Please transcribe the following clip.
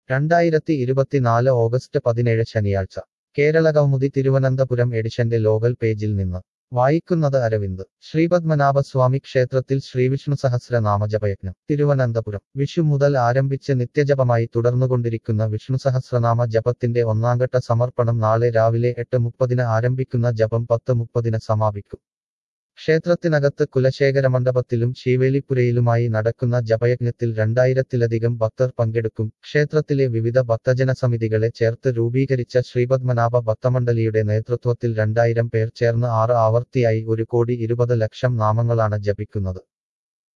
രണ്ടായിരത്തി ഇരുപത്തിനാല് ഓഗസ്റ്റ് പതിനേഴ് ശനിയാഴ്ച കേരളകൗമുദി തിരുവനന്തപുരം എഡിഷന്റെ ലോകൽ പേജിൽ നിന്ന് വായിക്കുന്നത് അരവിന്ദ് ശ്രീപത്മനാഭസ്വാമി ക്ഷേത്രത്തിൽ ശ്രീവിഷ്ണു സഹസ്രനാമജപയജ്ഞം തിരുവനന്തപുരം വിഷു മുതൽ ആരംഭിച്ച് നിത്യജപമായി തുടർന്നുകൊണ്ടിരിക്കുന്ന വിഷ്ണു സഹസ്രനാമ ജപത്തിന്റെ ഒന്നാംഘട്ട സമർപ്പണം നാളെ രാവിലെ എട്ട് മുപ്പതിന് ആരംഭിക്കുന്ന ജപം പത്ത് മുപ്പതിന് സമാപിക്കും ക്ഷേത്രത്തിനകത്ത് കുലശേഖര മണ്ഡപത്തിലും ശീവേലിപ്പുരയിലുമായി നടക്കുന്ന ജപയജ്ഞത്തിൽ രണ്ടായിരത്തിലധികം ഭക്തർ പങ്കെടുക്കും ക്ഷേത്രത്തിലെ വിവിധ ഭക്തജന സമിതികളെ ചേർത്ത് രൂപീകരിച്ച ശ്രീപത്മനാഭ ഭക്തമണ്ഡലിയുടെ നേതൃത്വത്തിൽ രണ്ടായിരം പേർ ചേർന്ന് ആറ് ആവർത്തിയായി ഒരു കോടി ഇരുപത് ലക്ഷം നാമങ്ങളാണ് ജപിക്കുന്നത്